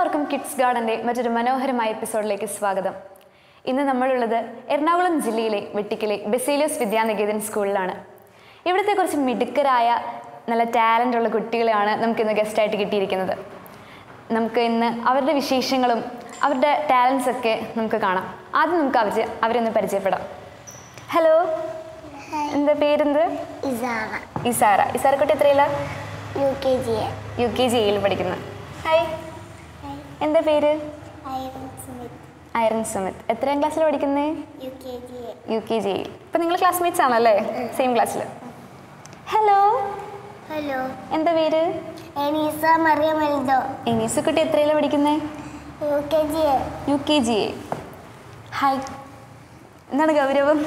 എല്ലാവർക്കും കിഡ്സ് ഗാർഡൻ്റെ മറ്റൊരു മനോഹരമായ എപ്പിസോഡിലേക്ക് സ്വാഗതം ഇന്ന് നമ്മളുള്ളത് എറണാകുളം ജില്ലയിലെ വെട്ടിക്കലെ ബെസേലിയസ് വിദ്യാനികേതൻ സ്കൂളിലാണ് ഇവിടുത്തെ കുറച്ച് മിടുക്കരായ നല്ല ടാലൻ്റ് ഉള്ള കുട്ടികളെയാണ് നമുക്ക് ഇന്ന് ഗസ്റ്റായിട്ട് കിട്ടിയിരിക്കുന്നത് നമുക്ക് ഇന്ന് അവരുടെ വിശേഷങ്ങളും അവരുടെ ടാലൻസ് ഒക്കെ നമുക്ക് കാണാം ആദ്യം നമുക്ക് അവർ അവരൊന്ന് പരിചയപ്പെടാം ഹലോ എന്താ പേരെന്ത് ഇസാറ ഇസാറ ഇസാറ കുട്ടി എത്രയില്ല U K G U K ജിയിൽ പഠിക്കുന്ന ഹായ് എന്താ പേര് ഐറൻ സ്മിത്ത് ഐറൻ സുമിത് എത്രാം ക്ലാസ്സിൽ പഠിക്കുന്നത് U K G U K ജിയിൽ ഇപ്പം നിങ്ങൾ ക്ലാസ്മേറ്റ്സ് ആണല്ലേ സെയിം ക്ലാസ്സിൽ ഹലോ ഹലോ എന്താ പേര് എനീസ മറിയ മെൽദോ എനീസ് കുട്ടി എത്രയിലാണ് പഠിക്കുന്നത് U K G U K G hi എന്താണ് ഗൗരവം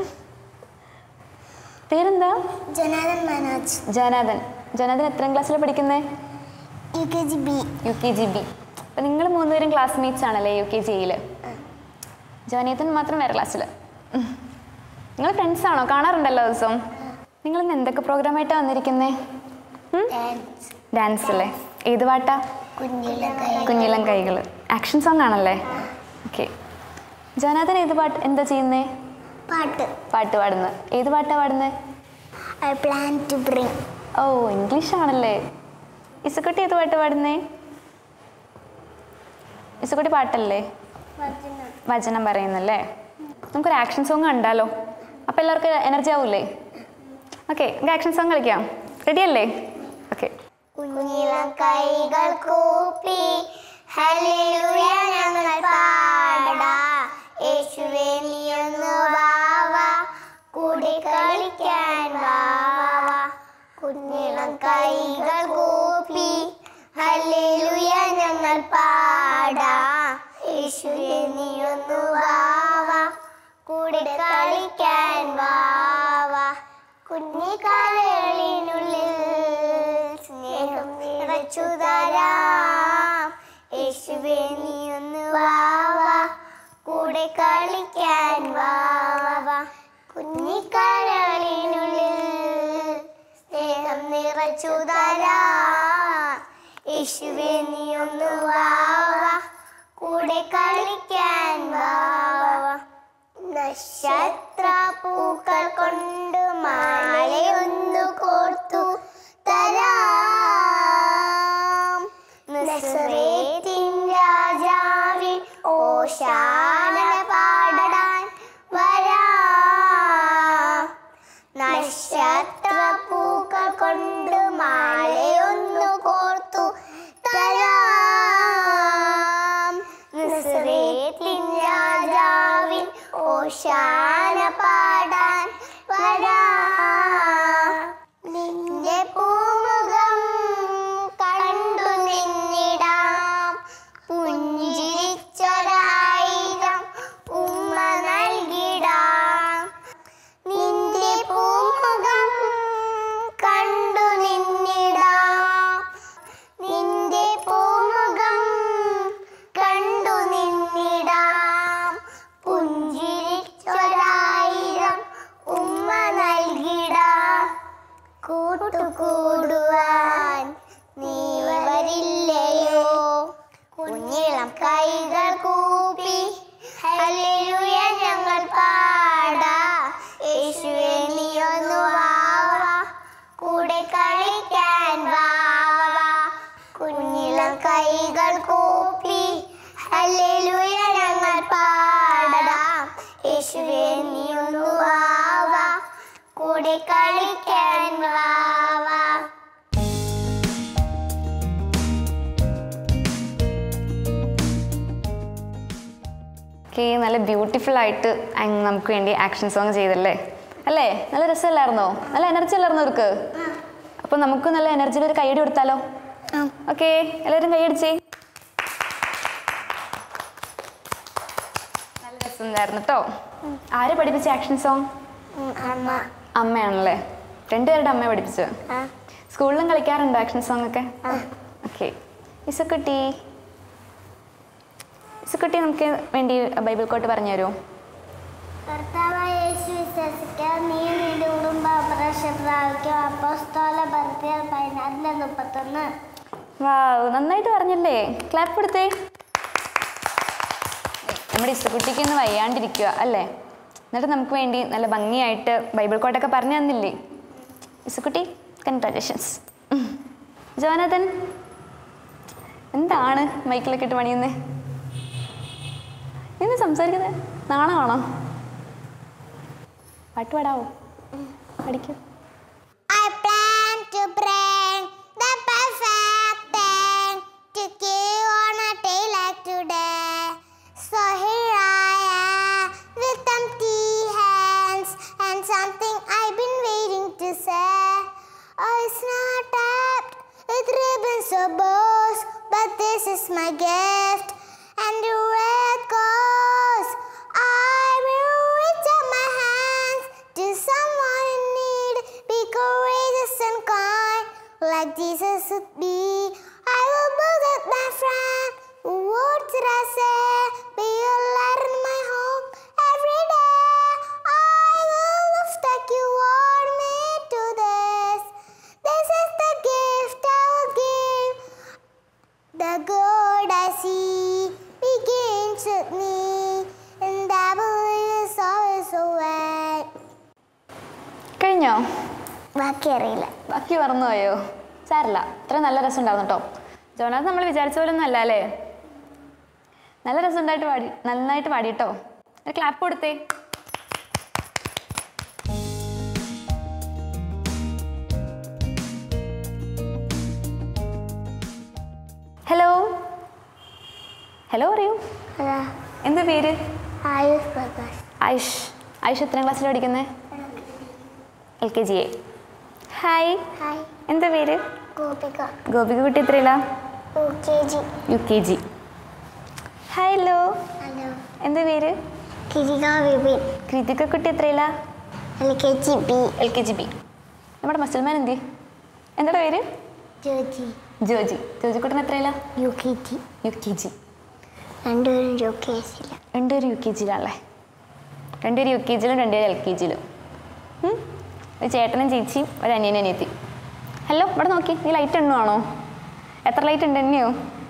പേരെന്താ ജനാദൻ മനോജ് ജനാദൻ ജനാദൻ എത്രാം ക്ലാസ്സിൽ പഠിക്കുന്നത് U K G B U K G B അപ്പം നിങ്ങൾ മൂന്നുപേരും ക്ലാസ്മേറ്റ്സ് ആണല്ലേ യു കെ ജിയിൽ ജോനിയത്തൻ മാത്രം വേറെ ക്ലാസ്സിൽ നിങ്ങൾ ഫ്രണ്ട്സ് ആണോ കാണാറുണ്ടല്ലോ ദിവസം നിങ്ങൾ ഇന്ന് എന്തൊക്കെ പ്രോഗ്രാമായിട്ടാണ് വന്നിരിക്കുന്നേ ഡാൻസ് ഡാൻസ് അല്ലേ ഏത് പാട്ടാ കുഞ്ഞിലകൈ കുഞ്ഞിലം കൈകൾ ആക്ഷൻ സോങ് ആണല്ലേ ഓക്കെ ജോനാഥൻ ഏത് പാട്ട് എന്താ ചെയ്യുന്നേ പാട്ട് പാട്ട് പാടുന്നത് ഏത് പാട്ടാ പാടുന്നത് ഐ പ്ലാൻ ടു ബ്രിങ് ഓ ഇംഗ്ലീഷ് ആണല്ലേ ഇസുക്കുട്ടി ഏത് പാട്ട് പാടുന്നേ ഇസുക്കുട്ടി പാട്ടല്ലേ വചനം പറയുന്നല്ലേ നമുക്കൊരു ആക്ഷൻ സോങ് കണ്ടാലോ അപ്പോൾ എല്ലാവർക്കും എനർജി ആവൂലേ ഓക്കെ നമുക്ക് ആക്ഷൻ സോങ് കളിക്കാം റെഡി അല്ലേ ഓക്കെ കുഞ്ഞിളം കൈകൾ കൂപ്പി ഹല്ലേലൂയ ഞങ്ങൾ പാടാ യേശുവേ നീയൊന്നു വാവാ കൂടി കളിക്കാൻ വാവാ കുഞ്ഞിളം കൈകൾ കൂപ്പി ഹല്ലേലൂയ ഞങ്ങൾ പാടാ യേശുവേ നീയൊന്നു വാവാ കൂടി കളിക്കാൻ വാവാ കുഞ്ഞിക്കാലുകളിനുള്ളിൽ സ്നേഹം നിറച്ചു തരാം യേശുവേ നീ ഒന്ന് വാവാ കൂടെ കളിക്കാൻ വാവാ കുഞ്ഞിക്കാലുകളിനുള്ളിൽ സ്നേഹം നിറച്ചു തരാം യേശുവേ നീ ഒന്ന് വാവാ കൂടെ കളിക്കാൻ വാവാ നക്ഷത്ര പൂക്കൾ കൊണ്ട് മാലയൊന്നു കോർത്തു തരാം നസറേത്തിൻ രാജാവിൻ ഓശാന പാടാൻ വരാം നക്ഷത്ര പൂക്കൾ കൊണ്ട് മാലയൊന്നു കോർത്തു തരാം നസറേത്തിൻ രാജാവിൻ ഓശാന പാടാൻ വരാം നിന്റെ പൂമുഖം കണ്ടു നിന്നിടാം പുഞ്ചിരിച്ചൊരായിരം ഉമ്മ നൽകിടാം നിന്റെ പൂമുഖം കണ്ടു നിന്നിടാം നിന്റെ പൂമുഖം കണ്ടു നിന്നിടാം പുഞ്ചിരിച്ചൊരായിരം ഉമ്മ നൽകിടാം കൂട്ടുകൂടുവാൻ നീ വരില്ലയോ കുഞ്ഞിളം കൈകൾ കൂപ്പി ഹല്ലേലൂയ ഞങ്ങൾ പാടാ യേശുവേ നീ ഒന്ന് വാവാ കൂടെ കളിക്കാൻ വാവാ കുഞ്ഞിളം കൈകൾ കൂപ്പി ഹല്ലേലൂയ ഞങ്ങൾ പാടാം യേശുവേ നീ ഒന്ന് വാവാ കൂടെ കളിക്കാൻ വാവാ ഓക്കെ നല്ല ബ്യൂട്ടിഫുൾ ആയിട്ട് അങ് നമുക്ക് വേണ്ടി ആക്ഷൻ സോങ് ചെയ്തല്ലേ അല്ലേ നല്ല രസമല്ലായിരുന്നോ നല്ല എനർജി അല്ലായിരുന്നോ അവർക്ക് അപ്പോൾ നമുക്ക് നല്ല എനർജിയിൽ ഒരു കൈയടി കൊടുത്താലോ ഓക്കെ എല്ലാവരും കൈയടിച്ചേ നല്ല രസമുണ്ടായിരുന്നു കേട്ടോ ആര് പഠിപ്പിച്ച ആക്ഷൻ സോങ് അമ്മ അമ്മയാണല്ലേ രണ്ടുപേരുടെ അമ്മയെ പഠിപ്പിച്ചത് സ്കൂളിലും കളിക്കാറുണ്ടോ ആക്ഷൻ സോങ് ഒക്കെ ഓക്കെ ഇസക്കുട്ടി ഇസക്കുട്ടി നമുക്ക് വേണ്ടി ബൈബിൾ കോട്ട് പറഞ്ഞു തരുമോ കർത്താവായ യേശു വിശ്വസിക്കാൻ നീ നിന്റെ കുടുംബ പ്രാവശ്യം പ്രാപിക്കും അപ്പോസ്തോല ഭർത്തിയാൽ പതിനാറിന് മുപ്പത്തൊന്ന് വാവ് നന്നായിട്ട് പറഞ്ഞല്ലേ ക്ലാപ്പ് കൊടുത്തേ നമ്മുടെ ഇസുകുട്ടിക്ക് ഇന്ന് വയ്യാണ്ടിരിക്കുക അല്ലേ എന്നിട്ട് നമുക്ക് വേണ്ടി നല്ല ഭംഗിയായിട്ട് ബൈബിൾ കോട്ടൊക്കെ പറഞ്ഞു തന്നില്ലേ ഇസുകുട്ടി കൺഗ്രാജുലേഷൻസ് ജോനാഥൻ എന്താണ് മൈക്കിലൊക്കെ ഇട്ട് പണിയുന്നേ ഇന്ന് സംസാരിക്കുന്നത് നാണമാണോ പാട്ട് പാടാവോ പഠിക്കും I plan to bring the perfect thing to give on a day like today. So here I am with empty hands and something I've been waiting to say. Oh, it's not wrapped with ribbons or bows, but this is my gift. And the red goes. I will reach out my hands to someone in need. Be courageous and kind, like Jesus would be. I will build up my friend. What did I say? Be a light in my home every day. I will lift like you want me to this. This is the gift I will give. The good I see begins with me, and that belief is always away. കഴിഞ്ഞോ ബാക്കി അറിയില്ല ബാക്കി മറന്നുപോയോ സാരില്ല ഇത്ര നല്ല രസം ഉണ്ടായിരുന്നു കേട്ടോ ജോനാഥ് നമ്മൾ വിചാരിച്ച പോലെ ഒന്നും അല്ല അല്ലേ നല്ല രസം ഉണ്ടായിട്ട് പാടി നന്നായിട്ട് പാടി കേട്ടോ ഒരു ക്ലാപ്പ് കൊടുത്തേ ഹലോ ഹലോ പറയൂ അതാ എന്താ പേര് ആയുഷ് പ്രകാശ് ആയുഷ് ആയുഷ് എത്രാം ക്ലാസ്സിൽ പഠിക്കുന്നത് L K G A hi hi എന്താ പേര് ഗോപിക ഗോപിക കുട്ടി എത്രയില്ല U K G U K G hello hello എന്താ പേര് കിരിക വിപിൻ കൃതിക കുട്ടി എത്രയില്ല L K G B L K G B നമ്മുടെ മുസൽമാൻ എന്തി എന്താ പേര് ജോജി ജോജി ജോജി കുട്ടൻ എത്രയില്ല U K G U K G രണ്ടുപേരും യു കെ ജിയില്ല രണ്ടുപേരും യു കെ ജിയിലാണല്ലേ രണ്ടുപേരും യു കെ ജിയിലും രണ്ടുപേരും എൽ കെ ജിയിലും ഉം. ഒരു ചേട്ടനും ചേച്ചിയും ഒരു അനിയനും അനിയത്തി ഹലോ ഇവിടെ നോക്കി ഈ ലൈറ്റ് എണ്ണുവാണോ എത്ര ലൈറ്റ് ഉണ്ട് എന്നെയോ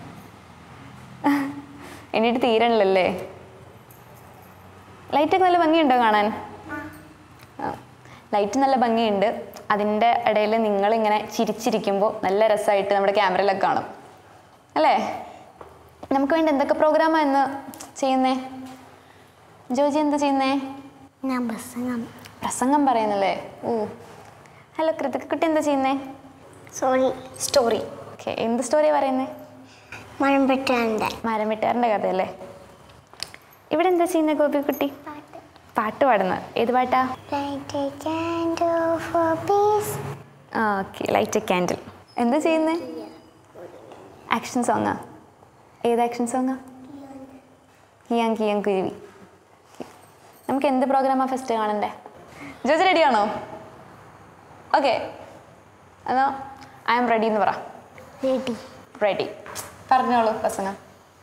എണ്ണീട്ട് തീരണില്ലല്ലേ ലൈറ്റൊക്കെ നല്ല ഭംഗിയുണ്ടോ കാണാൻ ആ ലൈറ്റ് നല്ല ഭംഗിയുണ്ട് അതിൻ്റെ ഇടയിൽ നിങ്ങളിങ്ങനെ ചിരിച്ചിരിക്കുമ്പോൾ നല്ല രസമായിട്ട് നമ്മുടെ ക്യാമറയിലൊക്കെ കാണും അല്ലേ നമുക്ക് വേണ്ടി എന്തൊക്കെ പ്രോഗ്രാമാണ് ഇന്ന് ചെയ്യുന്നേ ജോജി എന്താ ചെയ്യുന്നേ ഞാൻ പ്രസംഗം പ്രസംഗം പറയുന്നല്ലേ ഓ ഹലോ കൃതിക്കുട്ടി എന്താ ചെയ്യുന്നേ സോറി സ്റ്റോറി ഓക്കെ എന്ത് സ്റ്റോറിയാണ് പറയുന്നേ മഴമ്പെട്ടാൻ്റെ മരം വെട്ടുകാരൻ്റെ കഥയല്ലേ ഇവിടെ എന്താ ചെയ്യുന്നത് ഗോപിക്കുട്ടി പാട്ട് പാടുന്നത് ഏത് പാട്ടാ Light a candle for peace. ആ ഓക്കെ ലൈറ്റ് എ ക്യാൻഡിൽ എന്താ ചെയ്യുന്നേ ആക്ഷൻ സോങ്ങാ ഏത് ആക്ഷൻ സോങ്ങാ കിയാൻ കിയാൻ കുരുവി Okay. നമുക്ക് എന്ത് പ്രോഗ്രാമാണ് ഫസ്റ്റ് കാണണ്ടേ ജോജി റെഡിയാണോ ഓക്കെ എന്നാ ഐ ആം റെഡി എന്ന് പറ Ready. റെഡി പറഞ്ഞോളൂ പ്രസംഗം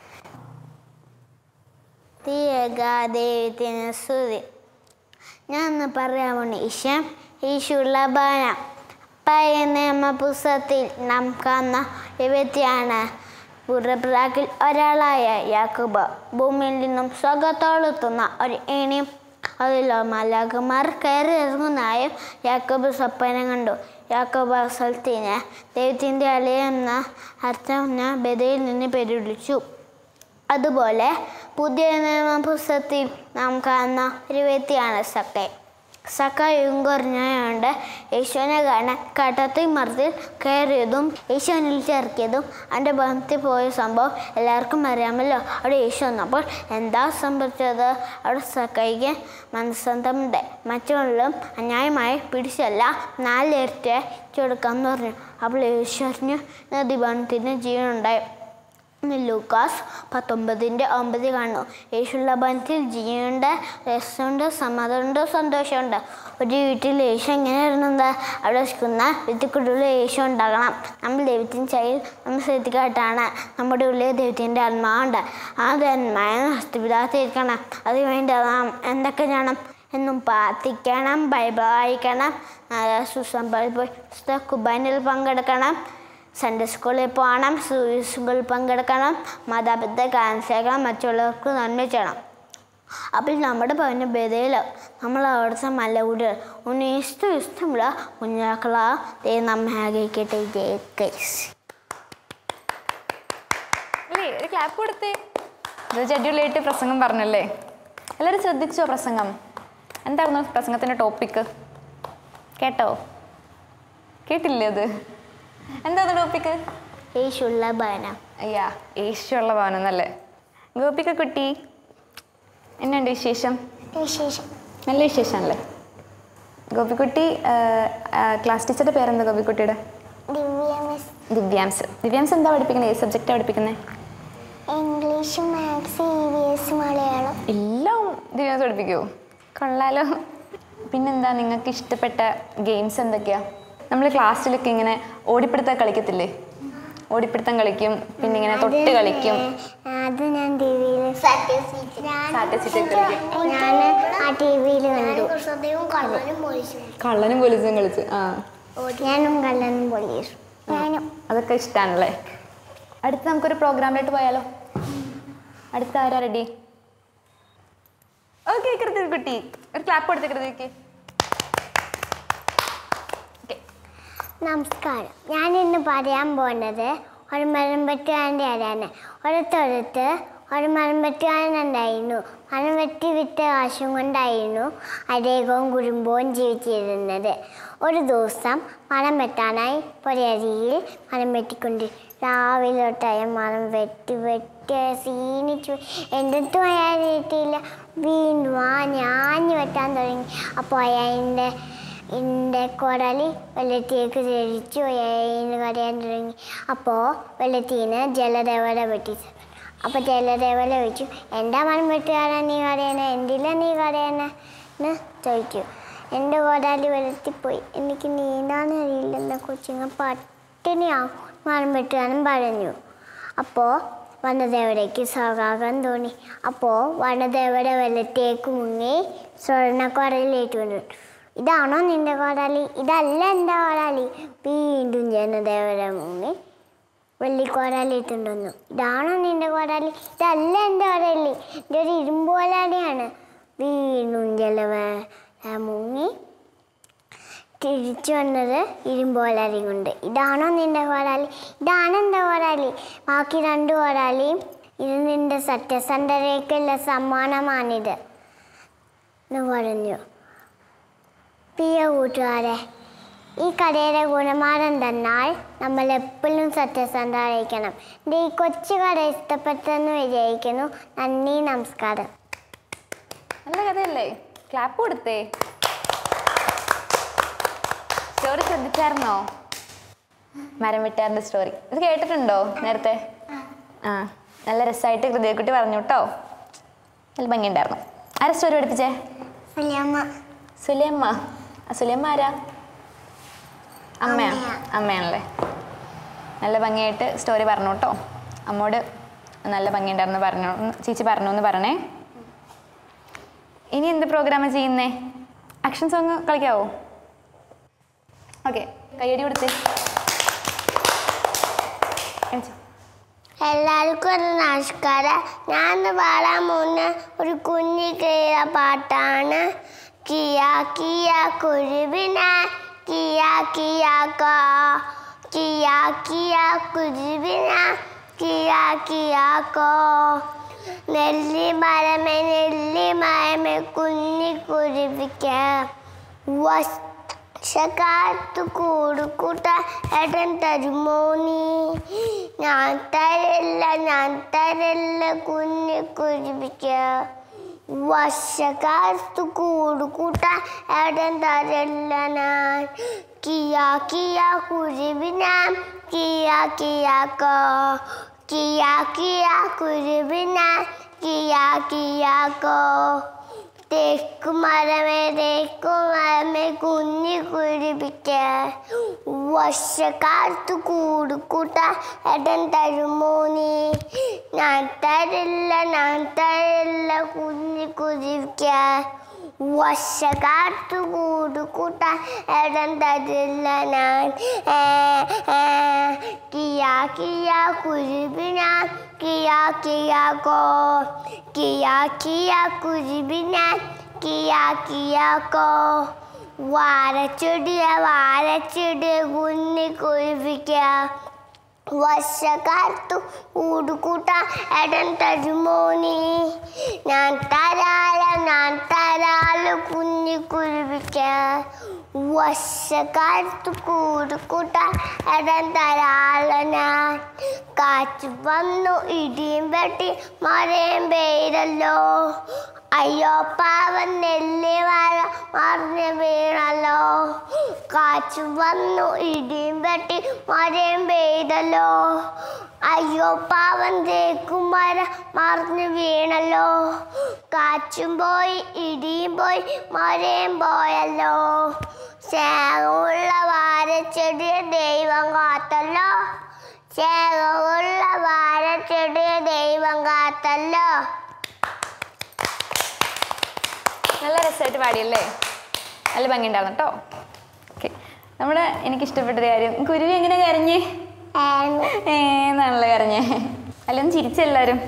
ദൈവത്തിന് സ്തുതി ഞാൻ ഇന്ന് പറയാൻ പോണ ഈശം ഈശുള്ള ബാന പഴയ നിയമ പുസ്തകത്തിൽ നാം കാണുന്ന ഒരു വ്യക്തിയാണ് പുറപ്രാക്കിൽ ഒരാളായ യാക്കോബ് ഭൂമിയിൽ നിന്നും സ്വർഗത്തോളെത്തുന്ന ഒരു ഏണിയും അതിലോ മലാകുമാർ കയറി ഇറങ്ങുന്നതായും യാക്കോബ് സ്വപ്നം കണ്ടു യാക്കോബ് ആ സ്ഥലത്തിന് ദൈവത്തിൻ്റെ അളിയെന്ന അർത്ഥം ബദയിൽ നിന്ന് പേരുവിളിച്ചു അതുപോലെ പുതിയ നിയമ പുസ്തകത്തിൽ നാം കാണുന്ന ഒരു വ്യക്തിയാണ് സക്കൈ സക്കായും കുറഞ്ഞുകൊണ്ട് യേശുവിനെ കാണാൻ കട്ടത്തിൽ മറത്തിൽ കയറിയതും യേശുവിനിൽ ചേർക്കിയതും അവൻ്റെ ഭക്തി പോയ സംഭവം എല്ലാവർക്കും അറിയാമല്ലോ അവിടെ യേശു വന്നപ്പോൾ എന്താ സംഭവിച്ചത് അവിടെ സക്കൈക്ക് മനസ്സന്തമുണ്ട് മറ്റുള്ളവരും അന്യായമായി പിടിച്ചല്ല നാലിരട്ടി കൊടുക്കാമെന്ന് പറഞ്ഞു അപ്പോൾ യേശു പറഞ്ഞു നദിബന്ധത്തിന് ജീവനുണ്ടായി ഇന്ന് ലൂക്കാസ് പത്തൊമ്പതിൻ്റെ ഒമ്പത് കാണുന്നു യേശുള്ള ബന്ധത്തിൽ ജീവനുണ്ട് രസമുണ്ട് സമാധാനമുണ്ട് സന്തോഷമുണ്ട് ഒരു വീട്ടിൽ യേശു എങ്ങനെ വരുന്നത് അവിടെ വസിക്കുന്ന വ്യക്തിക്കുള്ളിൽ യേശു ഉണ്ടാകണം നമ്മൾ ദൈവത്തിൻ്റെ ചൈൽ നമ്മൾ ശ്രദ്ധിക്കാട്ടാണ് നമ്മുടെ ഉള്ളിൽ ദൈവത്തിൻ്റെ ആത്മാവുണ്ട് ആ ആത്മാവിനെ ഹസ്തപിതാത്തിരിക്കണം അതിനുവേണ്ടി നാം എന്തൊക്കെ ചെയ്യണം എന്നും പ്രാർത്ഥിക്കണം ബൈബിൾ വായിക്കണം സുസംഭവ കുബാനിൽ പങ്കെടുക്കണം സൺഡേ സ്കൂളിൽ പോകണം സ്കൂളിൽ പങ്കെടുക്കണം മാതാപിതാക്കൾ അനുസരിക്കണം മറ്റുള്ളവർക്ക് നന്മ ചെയ്യണം അപ്പോൾ നമ്മുടെ പറഞ്ഞ ബദയിൽ നമ്മൾ അവിടുത്തെ മലകുടികൾ ഒന്ന് ഇഷ്ടം ഇഷ്ടമില്ല കുഞ്ഞാക്കളാ ദേ നമ്മെ ആഗ്രഹിക്കട്ടെ ജയ കൈസ് അല്ലേ ഒരു ക്ലാപ്പ് കൊടുത്തേ ഇത് അടിപൊളിയായിട്ട് പ്രസംഗം പറഞ്ഞല്ലേ എല്ലാവരും ശ്രദ്ധിച്ചോ പ്രസംഗം എന്തായിരുന്നു പ്രസംഗത്തിൻ്റെ ടോപ്പിക്ക് കേട്ടോ കേട്ടില്ലേ അത് എന്തായിരുന്നു ടോപ്പിക്ക് യേശുള്ള ഭവനം അയ്യാ യേശുള്ള ഭവനെന്നല്ലേ ഗോപിക കുട്ടി എന്നുണ്ട് വിശേഷം വിശേഷം നല്ല വിശേഷമല്ലേ ഗോപിക്കുട്ടി ക്ലാസ് ടീച്ചറുടെ പേരെന്താ ഗോപിക്കുട്ടിയുടെ ദിവ്യ മിസ് ദിവ്യാംസ് ദിവ്യാംസ് എന്താ പഠിപ്പിക്കുന്നത് ഏത് സബ്ജക്റ്റാണ് പഠിപ്പിക്കുന്നത് English maths E V S Malayalam എല്ലാം ദിവ്യാംസ് പഠിപ്പിക്കുമോ കൊള്ളാലോ പിന്നെന്താ നിങ്ങൾക്ക് ഇഷ്ടപ്പെട്ട ഗെയിംസ് എന്തൊക്കെയാ നമ്മൾ ക്ലാസ്സിലൊക്കെ ഇങ്ങനെ ഓടിപ്പിടുത്തം കളിക്കത്തില്ലേ ഓടിപ്പിടുത്തം കളിക്കും പിന്നെ ഇങ്ങനെ തൊട്ട് കളിക്കും അത് ഞാൻ ടി വിയിൽ സാറ്റസിറ്റ് കളിക്കും ഞാൻ ആ ടി വിയിൽ കണ്ടു കള്ളനും പോലീസും കളിച്ച് ആ ഞാനും കള്ളനും പോലീസും ഞാനും അതൊക്കെ ഇഷ്ടമാണല്ലേ അടുത്ത് നമുക്കൊരു പ്രോഗ്രാമിലോട്ട് പോയാലോ അടുത്ത ആരാ റെഡി ഓക്കെ കൃതി കുട്ടി ഒരു ക്ലാപ്പ് കൊടുത്ത് കൃതിക്ക് നമസ്കാരം ഞാൻ ഇന്ന് പറയാൻ പോകുന്നത് ഒരു മരംപെട്ടുകാരൻ്റെ ആരാണ് ഒരിടത്തൊരിടത്ത് ഒരു മരംപെട്ടുകാരൻ ഉണ്ടായിരുന്നു മരം വെട്ടി വിറ്റ കാശും കൊണ്ടായിരുന്നു അദ്ദേഹവും കുടുംബവും ജീവിച്ചിരുന്നത് ഒരു ദിവസം മരം വെട്ടാനായി പുരയരിയിൽ മരം വെട്ടിക്കൊണ്ട് രാവിലെ തൊട്ടായ മരം വെട്ടി വെട്ടി സീനിച്ചു എന്നിട്ടും അയാൾ കിട്ടിയില്ല വീണ്ടും ആ ഞാഞ്ഞ് വെട്ടാൻ തുടങ്ങി അപ്പോൾ അയാളുടെ എൻ്റെ കുടലി വെള്ളത്തിലേക്ക് തെളിച്ചു അതിന് കരയാൻ തുടങ്ങി അപ്പോൾ വെള്ളത്തിന് ജലദേവത വെട്ടി അപ്പോൾ ജലദേവത ചോദിച്ചു എൻ്റെ മനം വെട്ടുകാരാ നീ കരയണേ എന്തില്ല നീ കരയണേ എന്ന് ചോദിച്ചു എൻ്റെ കുടലി വെള്ളത്തിപ്പോയി എനിക്ക് നീന്താൻ അറിയില്ലെന്ന കൊച്ചുങ്ങ പട്ടിണിയാവും മരം വെട്ടുകാരൻ പറഞ്ഞു അപ്പോൾ വനദേവതയ്ക്ക് സൗകാകം തോന്നി അപ്പോൾ വനദേവത വെള്ളത്തേക്ക് മുങ്ങി സ്വർണ്ണക്കുടലിലേക്ക് കൊണ്ടു ഇതാണോ നിന്റെ കോടാലി ഇതല്ല എൻ്റെ കോടാലി വീണ്ടും ജനദേവത മുങ്ങി വെള്ളിക്കോടാലി ഇട്ടുണ്ടെന്നു ഇതാണോ നിന്റെ കോടാലി ഇതല്ല എൻ്റെ കോടാലി എൻ്റെ ഒരു ഇരുമ്പ് കോടാലിയാണ് വീണ്ടും ജലവ മുങ്ങി തിരിച്ചു വന്നത് ഇരുമ്പോലാരി കൊണ്ട് ഇതാണോ നിന്റെ കോടാലി ഇതാണ് എൻ്റെ കോടാലി ബാക്കി രണ്ട് കോടാലിയും ഇത് നിന്റെ സത്യസന്ധതയ്ക്കുള്ള സമ്മാനമാണിത് എന്ന് പറഞ്ഞു പ്രിയ കൂട്ടുകാരെ ഈ കടയുടെ ഗുണമാനം തന്നാൽ നമ്മൾ എപ്പോഴും സത്യസന്ധരായിരിക്കണം എൻ്റെ ഈ കൊച്ചു കട ഇഷ്ടപ്പെട്ടെന്ന് വിചാരിക്കുന്നു നന്ദി നമസ്കാരം നല്ല കഥയല്ലേ ക്ലാപ്പ് കൊടുത്തേ സ്റ്റോറി ശ്രദ്ധിച്ചായിരുന്നോ മരം വെട്ടാറിൻ്റെ സ്റ്റോറി ഇത് കേട്ടിട്ടുണ്ടോ നേരത്തെ ആ നല്ല രസമായിട്ട് ഹൃദയക്കുട്ടി പറഞ്ഞു കേട്ടോ നല്ല ഭംഗിയുണ്ടായിരുന്നു ആരാ സ്റ്റോറി പഠിപ്പിച്ചേ വലിയമ്മ സുലിയമ്മ ആ സുലിയമ്മ ആരാ അമ്മയാ അമ്മയാ. അമ്മയാണല്ലേ നല്ല ഭംഗിയായിട്ട് സ്റ്റോറി പറഞ്ഞു കേട്ടോ അമ്മോട് നല്ല ഭംഗിയുണ്ടായിരുന്നു പറഞ്ഞു ചേച്ചി പറഞ്ഞു എന്ന് പറഞ്ഞേ ഇനി എന്ത് പ്രോഗ്രാമാണ് ചെയ്യുന്നേ ആക്ഷൻ സോങ് കളിക്കാവോ ഓക്കെ കയ്യടി കൊടുത്ത് കാണിച്ചോ. എല്ലാവർക്കും ഒരു നമസ്കാരം ഞാൻ ഇന്ന് പാടാൻ പോകുന്ന ഒരു കുഞ്ഞി കീഴ പാട്ടാണ് കിയ കിയ കുരുവിന കിയ കിയ കാ കിയ കിയ കുരുവിന കിയ കിയ കോ നെല്ലി മരമേ നെല്ലി മരമേ കുഞ്ഞി കുരുവിക്ക വർഷക്കാലത്ത് കൂടുകൂട്ട ഏട്ടൻ തരുമോ നീ ഞാൻ തരില്ല ഞാൻ തരില്ല കുഞ്ഞു കുരുവിക്ക വർഷക്കാലത്ത് കൂടുകൂട്ട ഏട്ടൻ തരില്ല ഞാൻ കിയ കിയ കുരുവിനാം കിയ കിയാക്കോ കിയ കിയ കുരുവിനാം കിയ കിയാക്കോ തേക്കു മരമേ തേക്കു മരമേ കുഞ്ഞി കുരുപിക്ക വർഷക്കാലത്ത് കൂടുകൂട്ട ഏട്ടൻ തരുമോ നീ ഞാൻ തരില്ല ഞാൻ തരില്ല കുഞ്ഞി കുരുവിക്ക വർഷക്കാലത്ത് കൂട് കൂട്ടാൻ ഇടം തരില്ല ഞാൻ ഏ, ഏ, കിയാ കിയാ കുരുവിനാൻ കിയാ കിയാ കോ കിയാ കിയാ കുരുവിനാൻ കിയാ കിയാ കോ വാരച്ചെടിയ വാരച്ചെടിയ കുഞ്ഞി കുരുവിക്ക വർഷക്കാലത്തു കൂടുകൂട്ട എടൻ തരുമോ നീ ഞാൻ തരാല ഞാൻ തരാല കുഞ്ഞി കുരുവിക്ക വർഷക്കാലത്ത് കൂടുകൂട്ട എടൻ തരാല ഞാൻ കാറ്റ് വന്നു ഇടിയും വെട്ടി മഴയും പെയ്തല്ലോ അയ്യോ പാവൻ നെല്ലി വാഴ മറിഞ്ഞ് വീണല്ലോ കാറ്റ് വന്നു ഇടിയും വെട്ടി മഴയും പെയ്തല്ലോ അയ്യോ പാവൻ തേക്കും മര മറിഞ്ഞ് വീണല്ലോ കാറ്റും പോയി ഇടിയും പോയി മഴയും പോയല്ലോ സ്നേഹമുള്ള വാരച്ചെടിയെ ദൈവം കാത്തല്ലോ സ്നേഹമുള്ള വാരച്ചെടിയെ ദൈവം കാത്തല്ലോ നല്ല രസമായിട്ട് പാടിയല്ലേ നല്ല ഭംഗിയുണ്ടായിരുന്നു കേട്ടോ ഓക്കെ നമ്മുടെ എനിക്ക് ഇഷ്ടപ്പെട്ടൊരു കാര്യം കുരുവി എങ്ങനെ കരഞ്ഞ് ഏന്നാണല്ലോ കരഞ്ഞേ അല്ലൊന്ന് ചിരിച്ചെല്ലാരും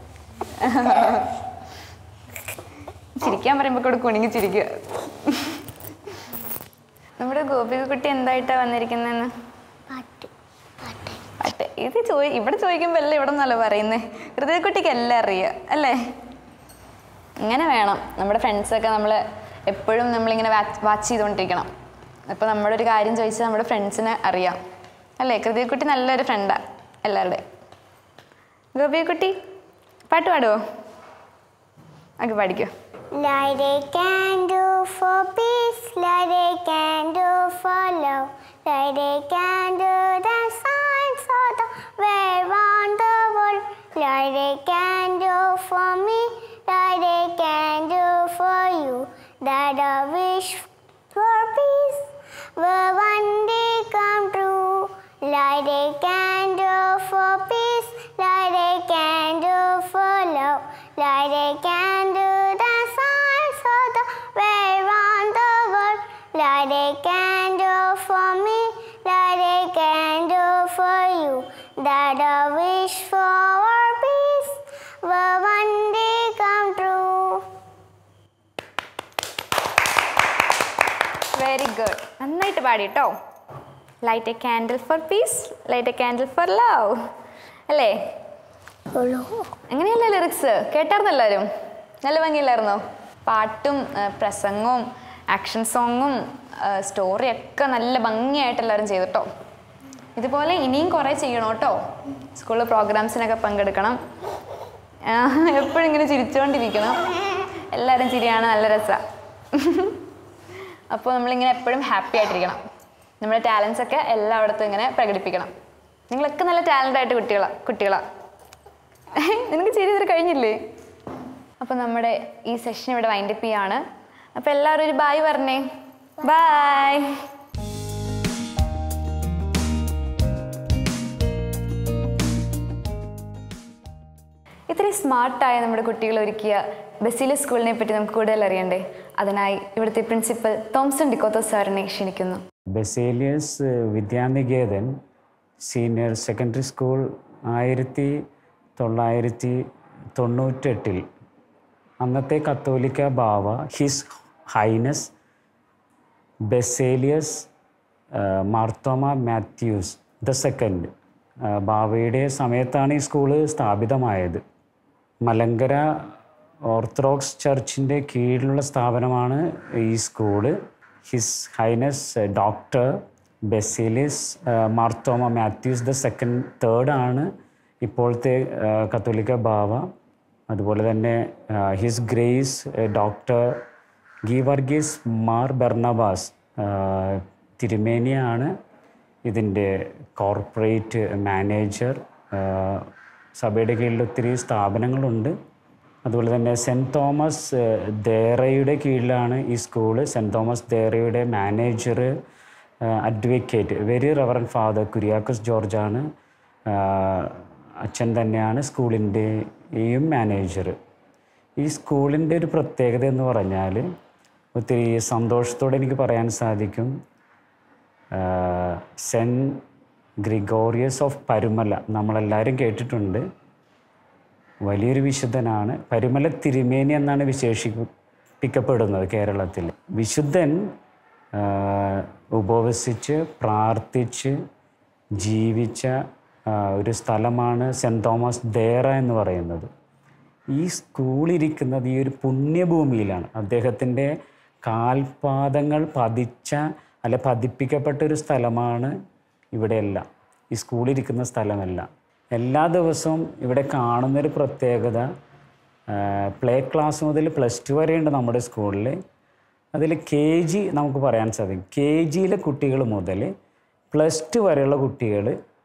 ചിരിക്കാൻ പറയുമ്പോൾ കൂടെ കുണുങ്ങി ചിരിക്കുക നമ്മുടെ ഗോപിക കുട്ടി എന്തായിട്ടാ വന്നിരിക്കുന്നതെന്ന് പാട്ട് പാട്ട് പാട്ട് ഇത് ചോദി ഇവിടെ ചോദിക്കുമ്പോൾ എല്ലാം ഇവിടെ നിന്നല്ല പറയുന്നത് ഹൃദയക്കുട്ടിക്ക് എല്ലാം അറിയാം അല്ലേ ഇങ്ങനെ വേണം നമ്മുടെ ഫ്രണ്ട്സൊക്കെ നമ്മൾ എപ്പോഴും നമ്മളിങ്ങനെ വാച്ച് ചെയ്തുകൊണ്ടിരിക്കണം അപ്പോൾ നമ്മുടെ ഒരു കാര്യം ചോദിച്ചാൽ നമ്മുടെ ഫ്രണ്ട്സിന് അറിയാം അല്ലേ ഹൃദയക്കുട്ടി നല്ലൊരു ഫ്രണ്ടാണ് എല്ലാവരുടെയും ഗോപിയക്കുട്ടി പാട്ട് പാടുമോ ഒക്കെ പാടിക്കോ Light a candle for peace, light a candle for love, light a candle that shines for the world on the world. Light a candle for me, light a candle for you, that I wish for peace will one day come true. Light a candle for peace, light a candle for love, light a candle that shines for the way round the world. Light a candle for me, light a candle for you, that I wish for our peace will one day come true. Very good നന്നായിട്ട് പാടി കേട്ടോ light a candle for peace light a candle for love അല്ലേ അങ്ങനെയല്ലേ lyrics കേട്ടായിരുന്നു എല്ലാവരും നല്ല ഭംഗിയില്ലായിരുന്നോ പാട്ടും ആ, പ്രസംഗവും ആക്ഷൻ സോങ്ങും സ്റ്റോറിയൊക്കെ നല്ല ഭംഗിയായിട്ട് എല്ലാവരും ചെയ്തു കേട്ടോ ഇതുപോലെ ഇനിയും കുറേ ചെയ്യണം കേട്ടോ സ്കൂളിൽ പ്രോഗ്രാംസിനൊക്കെ പങ്കെടുക്കണം ആ, എപ്പോഴും ഇങ്ങനെ ചിരിച്ചുകൊണ്ടിരിക്കണം എല്ലാവരും ചിരിയാണ് നല്ല രസമാണ് അപ്പോൾ നമ്മളിങ്ങനെ എപ്പോഴും ഹാപ്പി ആയിട്ടിരിക്കണം നമ്മുടെ ടാലൻസ് ഒക്കെ എല്ലായിടത്തും ഇങ്ങനെ പ്രകടിപ്പിക്കണം നിങ്ങളൊക്കെ നല്ല ടാലൻ്റ് ആയിട്ട് കുട്ടികളാ കുട്ടികളാ നിനക്ക് ചിരി ഇതുവരെ കഴിഞ്ഞില്ലേ അപ്പോൾ നമ്മുടെ ഈ സെഷൻ ഇവിടെ വൈൻഡപ്പ് ചെയ്യാണ് അപ്പോൾ എല്ലാവരും ഒരു ബായ് പറഞ്ഞേ ബായ് ഇത്രയും സ്മാർട്ടായ നമ്മുടെ കുട്ടികൾ ഒരുക്കിയ ബസീല സ്കൂളിനെ പറ്റി നമുക്ക് കൂടുതൽ അറിയണ്ടേ അതിനായി ഇവിടുത്തെ പ്രിൻസിപ്പൽ തോംസൺ ഡിക്കോത്തോ സാറിനെ ക്ഷണിക്കുന്നു Baselius Vidyaniketan senior secondary school ആയിരത്തി തൊള്ളായിരത്തി തൊണ്ണൂറ്റെട്ടിൽ അന്നത്തെ കത്തോലിക്ക ബാവ his highness Baselius Marthoma Mathews the second ബാവയുടെ സമയത്താണ് ഈ സ്കൂള് സ്ഥാപിതമായത് മലങ്കര ഓർത്തഡോക്സ് ചർച്ചിൻ്റെ കീഴിലുള്ള സ്ഥാപനമാണ് ഈ school his highness doctor Baselius Marthoma Mathews the second third ആണ് ഇപ്പോഴത്തെ ആ, കത്തോലിക്ക ബാവ അതുപോലെ തന്നെ his grace doctor Geevarghese Mar Barnabas ആ, തിരുമേനിയാണ് ഇതിൻ്റെ കോർപ്പറേറ്റ് മാനേജർ ആ, സഭയുടെ കീഴിൽ ഒത്തിരി സ്ഥാപനങ്ങളുണ്ട് അതുപോലെ തന്നെ സെൻറ്റ് തോമസ് ഏഹ്, ദേറയുടെ കീഴിലാണ് ഈ സ്കൂള് സെൻറ്റ് തോമസ് ദേറയുടെ manager advocate very reverend father Kuriakose ജോർജാണ് ആഹ്, അച്ഛൻ തന്നെയാണ് സ്കൂളിൻ്റെയും മാനേജർ ഈ സ്കൂളിൻ്റെ ഒരു പ്രത്യേകത എന്ന് പറഞ്ഞാൽ ഒത്തിരി സന്തോഷത്തോടെ എനിക്ക് പറയാൻ സാധിക്കും സെൻറ്റ് ഗ്രിഗോറിയസ് ഓഫ് പരുമല നമ്മളെല്ലാവരും കേട്ടിട്ടുണ്ട് വലിയൊരു വിശുദ്ധനാണ് പരുമല തിരുമേനി എന്നാണ് വിശേഷിപ്പിക്കപ്പെടുന്നത് കേരളത്തിൽ വിശുദ്ധൻ ആ, ഉപവസിച്ച് പ്രാർത്ഥിച്ച് ജീവിച്ച ആ, ഒരു സ്ഥലമാണ് സെൻറ് തോമസ് ദേറ എന്ന് പറയുന്നത് ഈ സ്കൂളിരിക്കുന്നത് ഈ ഒരു പുണ്യഭൂമിയിലാണ് അദ്ദേഹത്തിൻ്റെ കാൽപാദങ്ങൾ പതിച്ച അല്ല പതിപ്പിക്കപ്പെട്ട ഒരു സ്ഥലമാണ് ഇവിടെയെല്ലാം ഈ സ്കൂളിരിക്കുന്ന സ്ഥലമെല്ലാം എല്ലാ ദിവസവും ഇവിടെ കാണുന്നൊരു പ്രത്യേകത പ്ലേ ക്ലാസ് മുതൽ പ്ലസ് ടു വരെയുണ്ട് നമ്മുടെ സ്കൂളിൽ അതിൽ കെ ജി നമുക്ക് പറയാൻ സാധിക്കും കെ ജിയിലെ കുട്ടികൾ മുതൽ പ്ലസ് ടു വരെയുള്ള കുട്ടികൾ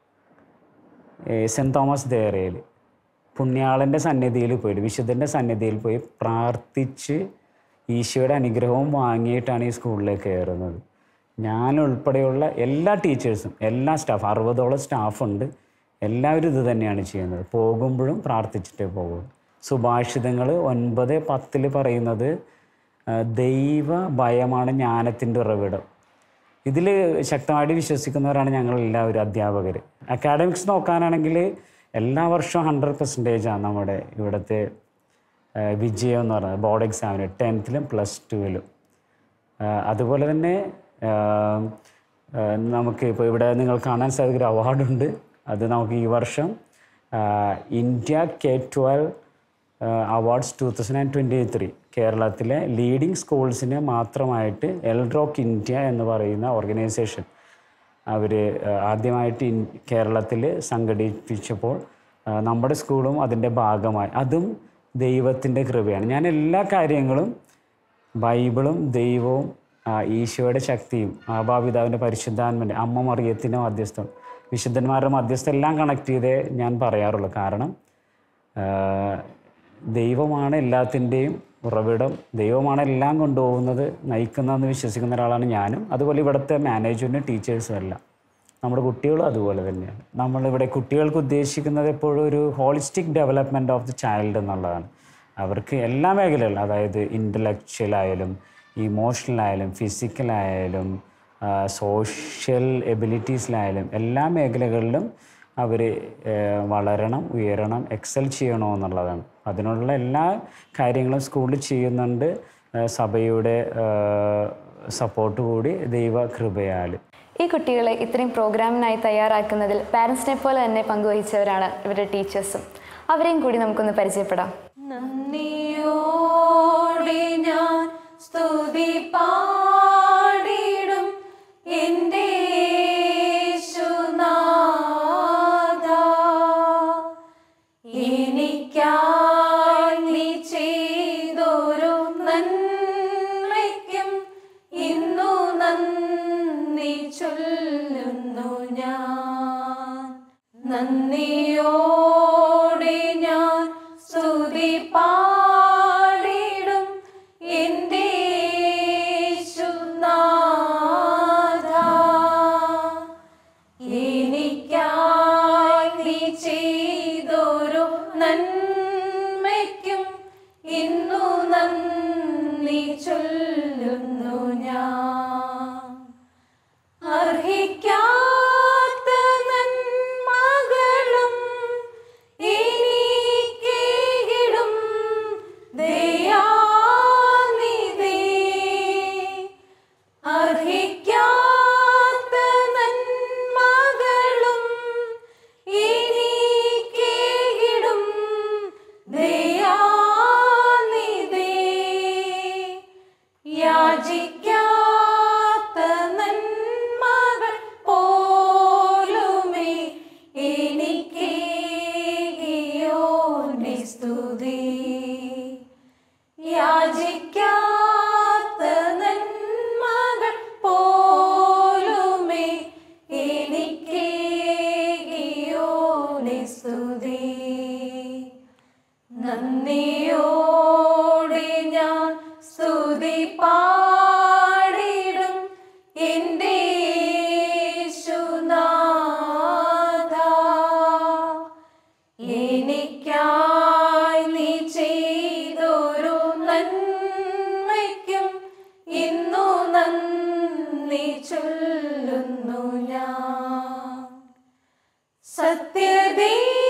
സെൻറ് തോമസ് ദേറയിൽ പുണ്യാളൻ്റെ സന്നിധിയിൽ പോയിട്ട് വിശുദ്ധൻ്റെ സന്നിധിയിൽ പോയി പ്രാർത്ഥിച്ച് ഈശോയുടെ അനുഗ്രഹവും വാങ്ങിയിട്ടാണ് ഈ സ്കൂളിലേക്ക് കയറുന്നത് ഞാൻ ഉൾപ്പെടെയുള്ള എല്ലാ ടീച്ചേഴ്സും എല്ലാ സ്റ്റാഫ് അറുപതോളം സ്റ്റാഫുണ്ട് എല്ലാവരും ഇത് തന്നെയാണ് ചെയ്യുന്നത് പോകുമ്പോഴും പ്രാർത്ഥിച്ചിട്ടേ പോകും സുഭാഷിതങ്ങൾ ഒൻപത് പത്തിൽ പറയുന്നത് ആ, ദൈവ ഭയമാണ് ജ്ഞാനത്തിൻ്റെ ഉറവിടം ഇതിൽ ശക്തമായിട്ട് വിശ്വസിക്കുന്നവരാണ് ഞങ്ങൾ എല്ലാവരും അധ്യാപകർ അക്കാഡമിക്സ് നോക്കാനാണെങ്കിൽ എല്ലാ വർഷവും ഹൺഡ്രഡ് പെർസെൻറ്റേജാണ് നമ്മുടെ ഇവിടുത്തെ ആ, വിജയം എന്ന് പറയുന്നത് ബോർഡ് എക്സാമിന് ടെൻത്തിലും പ്ലസ് ടുവിലും അതുപോലെ തന്നെ ആ, ആ, നമുക്ക് ഇപ്പോൾ ഇവിടെ നിങ്ങൾ കാണാൻ സാധിക്കുന്ന അവാർഡുണ്ട് അത് നമുക്ക് ഈ വർഷം ആ, India K twelve awards two thousand and twenty three കേരളത്തിലെ ലീഡിംഗ് സ്കൂൾസിന് മാത്രമായിട്ട് എൽറോക്ക് ഇന്ത്യ എന്ന് പറയുന്ന ഓർഗനൈസേഷൻ അവർ ആദ്യമായിട്ട് ഇൻ കേരളത്തിൽ സംഘടിപ്പിച്ചപ്പോൾ ആ, നമ്മുടെ സ്കൂളും അതിൻ്റെ ഭാഗമായി അതും ദൈവത്തിൻ്റെ കൃപയാണ് ഞാൻ എല്ലാ കാര്യങ്ങളും ബൈബിളും ദൈവവും ആ, ഈശോയുടെ ശക്തിയും ആഭാപിതാവിൻ്റെ പരിശുദ്ധാത്മൻ്റെ അമ്മ മറിയത്തിൻ്റെ മധ്യസ്ഥം വിശുദ്ധന്മാരുടെ മധ്യസ്ഥം എല്ലാം കണക്ട് ചെയ്തേ ഞാൻ പറയാറുള്ളൂ കാരണം ആ, ദൈവമാണ് എല്ലാത്തിൻ്റെയും ഉറവിടം ദൈവമാണ് എല്ലാം കൊണ്ടുപോകുന്നത് നയിക്കുന്നതെന്ന് വിശ്വസിക്കുന്ന ഒരാളാണ് ഞാനും അതുപോലെ ഇവിടുത്തെ മാനേജ്മെൻറ്റും ടീച്ചേഴ്സും എല്ലാം നമ്മുടെ കുട്ടികളും അതുപോലെ തന്നെയാണ് നമ്മളിവിടെ കുട്ടികൾക്ക് ഉദ്ദേശിക്കുന്നത് എപ്പോഴും ഒരു holistic development of the child എന്നുള്ളതാണ് അവർക്ക് എല്ലാ മേഖലകളിലും അതായത് ഇൻ്റലക്ച്വൽ ആയാലും ഇമോഷണൽ ആയാലും ഫിസിക്കൽ ആയാലും സോഷ്യൽ എബിലിറ്റീസിലായാലും എല്ലാ മേഖലകളിലും അവർ വളരണം ഉയരണം എക്സൽ ചെയ്യണമെന്നുള്ളതാണ് അതിനുള്ള എല്ലാ കാര്യങ്ങളും സ്കൂളിൽ ചെയ്യുന്നുണ്ട് ആ, സഭയുടെ സപ്പോർട്ട് കൂടി ദൈവ കൃപയാൽ ഈ കുട്ടികളെ ഇത്രയും പ്രോഗ്രാമിനായി തയ്യാറാക്കുന്നതിൽ പാരൻസിനെ പോലെ തന്നെ പങ്കുവഹിച്ചവരാണ് ഇവരുടെ ടീച്ചേഴ്സും അവരെയും കൂടി നമുക്കൊന്ന് പരിചയപ്പെടാം നന്ദിയോടെ ഞാൻ സ്തുതി പാടിടും എൻ്റെ യേശുനാഥ. എനിക്കായി നീ ചെയ്തൊരു നന്മയ്ക്കും ഇന്നു നന്ദി ചൊല്ലുന്നു ഞാൻ നന്ദിയോടെ ഞാൻ സ്തുതി പാടിടും എൻ്റെ യേശുനാഥ. എനിക്കായി നീ ചെയ്തൊരു നന്മയ്ക്കും ഇന്നു നന്ദി ചൊല്ലുന്നു ഞാൻ അർഹിക്കാത്ത നന്മകളും എനിക്കേകിടും ദയാനിധി. അർഹിക്കാത്ത നന്മകളും എനിക്കേകിടും ദയാനിധി. യാചിക്കാത്ത നന്മകൾ പോലുമേ എനിക്കേകിയോന്റെ സ്തുതി യാചിക്കാത്ത നന്മകൾ പോലുമേ എനിക്കേകിയോന്റെ സ്തുതി നന്ദിയോടെ ഞാൻ സ്തുതി പാടിടും എൻ്റെ യേശുനാഥ. എനിക്കായി നീ ചെയ്തൊരു നന്മയ്ക്കും ദൈവമേ